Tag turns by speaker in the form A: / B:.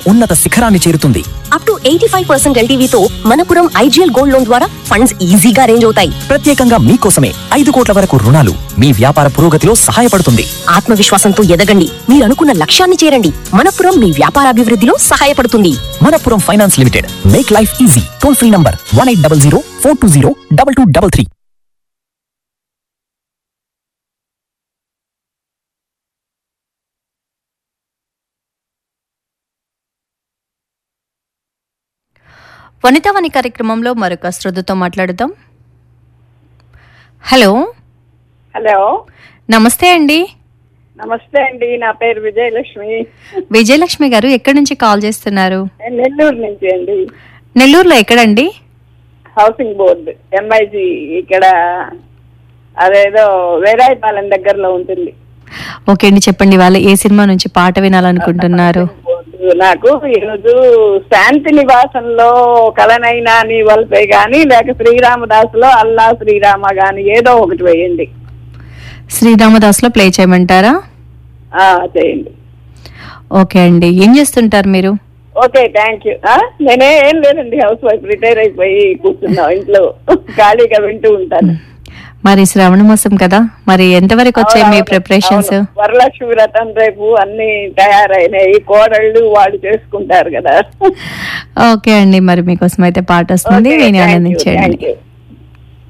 A: ఉన్నత శిఖరాన్ని చేరుతుంది
B: up to eighty five percent ఎల్టీవీతో మనపురం ఐజీఎల్ గోల్డ్ లోన్ ద్వారా ఫండ్స్ ఈజీగా అరేంజ్ అవుతాయి
A: ప్రత్యేకంగా మీకోసమే ఐదు కోట్ల వరకు రుణాలు మీ వ్యాపార పురోగతిలో సహాయపడుతుంది
B: ఆత్మవిశ్వాసంతో ఎదగండి మీరు అనుకున్న లక్ష్యాన్ని చేరండి మనపురం మీ వ్యాపారాభివృద్ధిలో సహాయపడుతుంది
A: Manappuram finance limited make life easy toll free number one eight double zero four two zero double two double three
C: Vanithavani కార్యక్రమంలో మరొక శ్రద్ధతో మాట్లాడుదాం హలో
D: హలో
C: నమస్తే అండి
D: నమస్తే అండి నా పేరు విజయలక్ష్మి
C: విజయలక్ష్మి గారు ఎక్కడి నుంచి కాల్ చేస్తున్నారు
D: నేను నెల్లూరు నుంచి అండి
C: నెల్లూరులో ఎక్కడండి
D: హౌసింగ్ బోర్డు ఎంఐజీ ఇక్కడ అదేదో వేరాయిపాలెం దగ్గరలో ఉంటుంది
C: ఓకే అండి చెప్పండి వాళ్ళు ఏ సినిమా నుంచి పాట వినాలనుకుంటున్నారు
D: బోర్డు నాకు ఈరోజు శాంతి నివాసంలో కలనైనా నీ వల్పే గాని లేక శ్రీరామదాసులో అల్లా శ్రీరామ గాని ఏదో ఒకటి వేయండి
C: శ్రీరామదాస్లో ప్లే చేయమంటారా
D: ఆ, చేయండి
C: ఓకే అండి ఏం చేస్తుంటారు మీరు
D: ఓకే థ్యాంక్ యూ నేనే ఏం లేదండి హౌస్ వైఫ్ రిటైర్ అయిపోయి కూర్చున్నా ఇంట్లో ఖాళీగా వింటూ ఉంటాను
C: మరి శ్రావణ మాసం కదా మరి ఎంతవరకు వచ్చాయి మీ
D: అవునవును,
C: ప్రిపరేషన్స్
D: అవును. వరలక్ష్మి వ్రతం రేపు అన్ని తయారైనాయి కోడళ్ళు వాళ్ళు చేసుకుంటారు కదా
C: ఓకే అండి మరి మీకోసం అయితే పాట వస్తుంది
D: Okay,
C: విని
D: thank you,
C: ఆనందించండి
D: thank you.